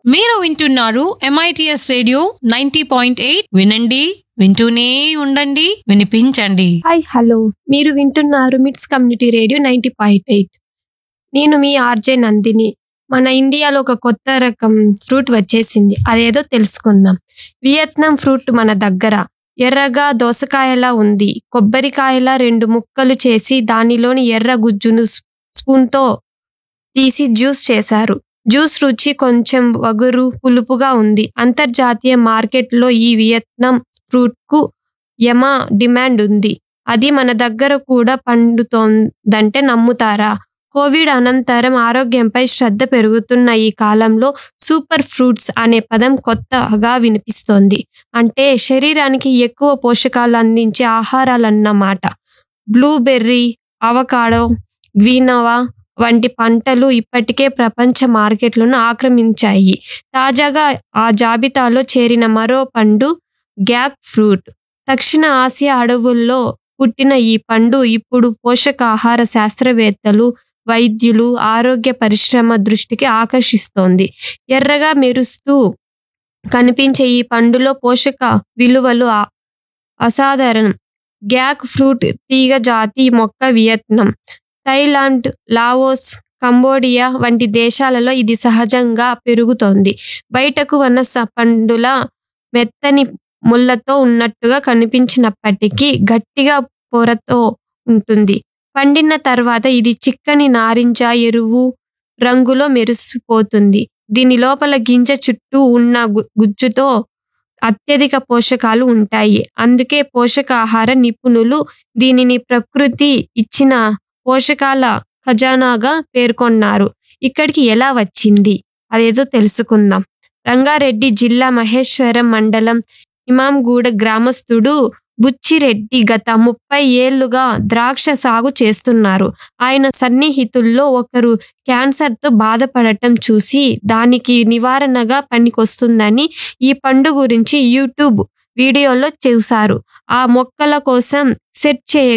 మీరు వింటున్నారు MITS radio ninety point eight వినండి వింటూనే ఉండండి వినిపించండి హాయ్ హలో మీరు వింటున్నారు MITS community radio ninety point eight నేను మీ ఆర్జే నందిని మన ఇండియాలో ఒక కొత్త రకం ఫ్రూట్ వచ్చేసింది అదేదో తెలుసుకుందాం వియత్నాం ఫ్రూట్ మన దగ్గర ఎర్రగా దోసకాయలా ఉంది కొబ్బరికాయలా రెండు ముక్కలు చేసి దానిలోని ఎర్ర గుజ్జును స్- స్పూన్తో తీసి జ్యూస్ చేశారు జ్యూస్ రుచి కొంచెం వగురు పులుపుగా ఉంది అంతర్జాతీయ మార్కెట్లో ఈ వియత్నాం ఫ్రూట్కు యమ డిమాండ్ ఉంది అది మన దగ్గర కూడా పండుతోందంటే నమ్ముతారా కోవిడ్ అనంతరం ఆరోగ్యంపై శ్రద్ధ పెరుగుతున్న ఈ కాలంలో సూపర్ ఫ్రూట్స్ అనే పదం కొత్తగా వినిపిస్తోంది అంటే శరీరానికి ఎక్కువ పోషకాలు అందించే ఆహారాలన్నమాట బ్లూబెర్రీ అవకాడో గ్వీనవా వంటి పంటలు ఇప్పటికే ప్రపంచ మార్కెట్లను ఆక్రమించాయి తాజాగా ఆ జాబితాలో చేరిన మరో పండు గ్యాక్ ఫ్రూట్ దక్షిణ ఆసియా అడవుల్లో పుట్టిన ఈ పండు ఇప్పుడు పోషకాహార శాస్త్రవేత్తలు వైద్యులు ఆరోగ్య పరిశ్రమ దృష్టికి ఆకర్షిస్తోంది ఎర్రగా మెరుస్తూ కనిపించే ఈ పండులో పోషక విలువలు ఆ- అసాధారణం గ్యాక్ ఫ్రూట్ తీగ జాతి మొక్క వియత్నాం థైలాండ్ లావోస్ కంబోడియా వంటి దేశాలలో ఇది సహజంగా పెరుగుతోంది బయటకు వనస పండుల మెత్తని ముళ్ళతో ఉన్నట్టుగా కనిపించినప్పటికీ గట్టిగా పొరతో ఉంటుంది పండిన తర్వాత ఇది చిక్కని నారింజ ఎరువు రంగులో మెరిసిపోతుంది దీని లోపల గింజ చుట్టూ ఉన్న గు- గుజ్జుతో అత్యధిక పోషకాలు ఉంటాయి అందుకే పోషకాహార నిపుణులు దీనిని ప్రకృతి ఇచ్చిన పోషకాల ఖజానాగా పేర్కొన్నారు ఇక్కడికి ఎలా వచ్చింది అదేదో తెలుసుకుందాం రంగారెడ్డి జిల్లా మహేశ్వరం మండలం ఇమాంగూడ గ్రామస్తుడు బుచ్చిరెడ్డి గత ముప్పై ఏళ్లుగా ద్రాక్ష సాగు చేస్తున్నారు ఆయన సన్నిహితుల్లో ఒకరు క్యాన్సర్తో బాధపడటం చూసి దానికి నివారణగా పనికొస్తుందని ఈ పండు గురించి యూట్యూబ్ వీడియోలో చూశారు ఆ మొక్కల కోసం సెర్చ్ చేయగా